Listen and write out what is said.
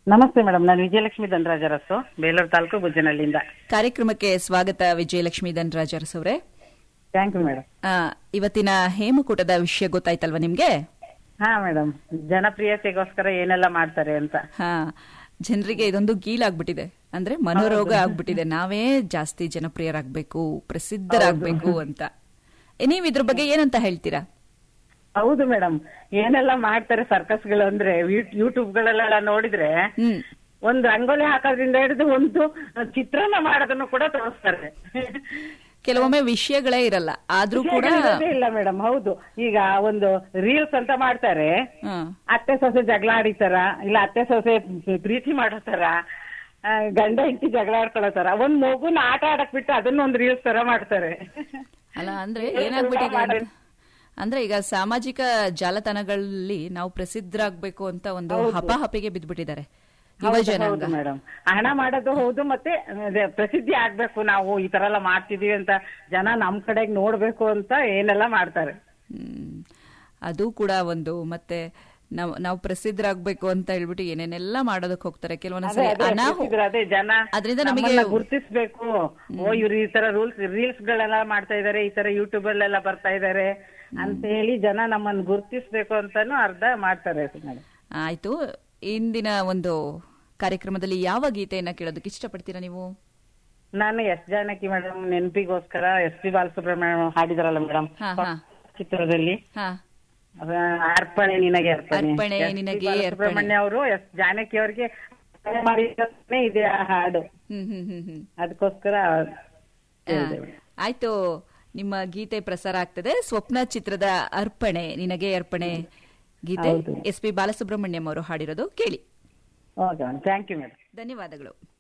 ನಮಸ್ತೆ ಮೇಡಮ್ ನಾನು ವಿಜಯಲಕ್ಷ್ಮಿ ಧನರಾಜ ಅರಸು ಬೇಲೂರು ತಾಲೂಕು ಗುಜ್ಜನಹಳ್ಳಿಯಿಂದ ಕಾರ್ಯಕ್ರಮಕ್ಕೆ ಸ್ವಾಗತ ವಿಜಯಲಕ್ಷ್ಮಿ ಧನರಾಜ್ ಅರಸ್ ಅವರೇ ಥ್ಯಾಂಕ್ ಯು ಮೇಡಮ್ ಆ, ಇವತ್ತಿನ ಹೇಮಕೂಟದ ವಿಷಯ ಗೊತ್ತಾಯ್ತಲ್ವಾ ನಿಮ್ಗೆ ಹಾ ಮೇಡಮ್ ಜನಪ್ರಿಯತೆಗೋಸ್ಕರ ಏನೆಲ್ಲ ಮಾಡ್ತಾರೆ ಅಂತ ಹಾ ಜನರಿಗೆ ಇದೊಂದು ಗೀಲಾಗ್ಬಿಟ್ಟಿದೆ ಅಂದ್ರೆ ಮನೋರೋಗ ಆಗ್ಬಿಟ್ಟಿದೆ ನಾವೇ ಜಾಸ್ತಿ ಜನಪ್ರಿಯರಾಗ್ಬೇಕು ಪ್ರಸಿದ್ಧರಾಗ್ಬೇಕು ಅಂತ ಏ, ನೀವ್ ಇದ್ರ ಬಗ್ಗೆ ಏನಂತ ಹೇಳ್ತೀರಾ ಹೌದು ಮೇಡಮ್ ಏನೆಲ್ಲ ಮಾಡ್ತಾರೆ ಸರ್ಕಸ್ಗಳು ಅಂದ್ರೆ ಯೂಟ್ಯೂಬ್ ಗಳೆಲ್ಲ ನೋಡಿದ್ರೆ ಹ್ಮ್ ಒಂದು ರಂಗೋಲಿ ಹಾಕೋದ್ರಿಂದ ಹಿಡಿದು ಒಂದು ಚಿತ್ರಣ ಮಾಡೋದನ್ನು ಕೂಡ ತೋರಿಸ್ತಾರೆ ಕೆಲವೊಮ್ಮೆ ವಿಷಯಗಳೇ ಇರಲ್ಲ ಆದ್ರೂ ಕೂಡ ಇರೋದೇ ಇಲ್ಲ ಮೇಡಮ್ ಹೌದು ಈಗ ಒಂದು ರೀಲ್ಸ್ ಅಂತ ಮಾಡ್ತಾರೆ ಹಾ, ಅತ್ತೆ ಸೊಸೆ ಜಗಳ ಆಡಿತಾರ ಇಲ್ಲ ಅತ್ತೆ ಸೊಸೆ ಪ್ರೀತಿ ಮಾಡೋ ತರ ಆ, ಗಂಡ ಹೆಂಡತಿ ಜಗಳ ಆಡ್ಕೊಳ್ಳೋ ತರ ಒಂದ್ ಮಗುನ ಆಟ ಆಡಕ್ ಬಿಟ್ಟು ಅದನ್ನ ಒಂದ್ ರೀಲ್ಸ್ ತರ ಮಾಡ್ತಾರೆ ಅಲ್ಲ ಅಂದ್ರೆ ಏನಾಗ್ಬಿಟ್ಟಿದೆ ಅಂತ- ಅಂದ್ರೆ ಈಗ ಸಾಮಾಜಿಕ ಜಾಲತಾಣಗಳಲ್ಲಿ ನಾವು ಪ್ರಸಿದ್ಧರಾಗ್ಬೇಕು ಅಂತ ಒಂದು ಹಪಾಹಪಿಗೆ ಬಿದ್ದ್ಬಿಟ್ಟಿದ್ದಾರೆ ಯುವ ಹೌದು, ಜನಾಂಗ ಹೌದು ಮೇಡಮ್ ಹಣ ಮಾಡೋದು ಹೌದು ಮತ್ತೆ ಅದೇ ಪ್ರಸಿದ್ಧಿ ಆಗ್ಬೇಕು ನಾವು ಈ ತರ ಎಲ್ಲ ಮಾಡ್ತಿದೀವಿ ಅಂತ ಜನ ನಮ್ ಕಡೆಗ್ ನೋಡ್ಬೇಕು ಅಂತ ಏನೆಲ್ಲ ಮಾಡ್ತಾರೆ ಹ್ಮ್. ಅದು ಕೂಡ ಒಂದು ಮತ್ತೆ ನಾವು ನಾವು ಪ್ರಸಿದ್ಧರಾಗ್ಬೇಕು ಅಂತ ಹೇಳ್ಬಿಟ್ಟು ಏನೇನೆಲ್ಲ ಮಾಡೋದಕ್ಕೆ ಹೋಗ್ತಾರೆ ಅದೇ ಕೆಲವೊಂದ್ಸರಿ ಅದೇ ಅನಾಹು ಪ್ರಸಿದ್ಧರು, ಅದೇ ಜನ ಅದ್ರಿಂದ ನಮಗೆ ನಮ್ಮನ್ನ ಗುರ್ತಿಸ್ಬೇಕು ಓ ಇವ್ರು ಈ ತರ ರೂಲ್ಸ್ ರೀಲ್ಸ್ ಗಳೆಲ್ಲ ಮಾಡ್ತಾ ಇದಾರೆ ಈ ತರ ಯೂಟ್ಯೂಬ್ ಅಲ್ಲೆಲ್ಲ ಬರ್ತಾ ಇದಾರೆ ಅಂತ ಹೇಳಿ ಜನ ನಮ್ಮನ್ನ ಗುರ್ತಿಸ್ಬೇಕು ಅಂತಾನು ಅರ್ಧ ಮಾಡ್ತಾರೆ ಮೇಡಮ್ ಆಯ್ತು ಇಂದಿನ ಒಂದು ಕಾರ್ಯಕ್ರಮದಲ್ಲಿ ಯಾವ ಗೀತೆಯನ್ನ ಕೇಳೋದಕ್ಕೆ ಇಷ್ಟಪಡ್ತೀರಾ ನೀವು ನಾನು ಎಸ್ ಜಾನಕಿ ಮೇಡಮ್ ನೆನಪಿಗೋಸ್ಕರ ಎಸ್ ಪಿ ಬಾಲಸುಬ್ರಹ್ಮಣ್ಯ ಹಾಡಿದಾರಲ್ಲ ಮೇಡಮ್ ಹಾ ಹಾ ಚಿತ್ರದಲ್ಲಿ ಹಾ ಅದ ಅರ್ಪಣೆ ನಿನಗೆ ಅರ್ಪಣೆ ಅರ್ಪಣೆ ಎಸ್ ಪಿ ನಿನಗೆ ಬಾಲಸುಬ್ರಹ್ಮಣ್ಯ ಅವರು ಎಸ್ ಜಾನಕಿ ಅವ್ರಿಗೆ ಅರ್ಪಣೆ ಮಾಡಿದ್ದನೇ ಇದೆ ಆ ಹಾಡು ಹ್ಮ್ ಹ್ಮ್ ಹ್ಮ್ ಹ್ಮ್ ಅದಕ್ಕೋಸ್ಕರ ಆ, ಆಯ್ತು ನಿಮ್ಮ ಗೀತೆ ಪ್ರಸಾರ ಆಗ್ತದೆ ಸ್ವಪ್ನ ಚಿತ್ರದ ಅರ್ಪಣೆ ನಿನಗೆ ಅರ್ಪಣೆ ಗೀತೆ ಹೌದು. ಎಸ್ ಪಿ ಬಾಲಸುಬ್ರಹ್ಮಣ್ಯಂ ಅವರು ಹಾಡಿರೋದು ಕೇಳಿ ಓಕೆ ಥ್ಯಾಂಕ್ ಯು ಮೇಡಮ್ ಧನ್ಯವಾದಗಳು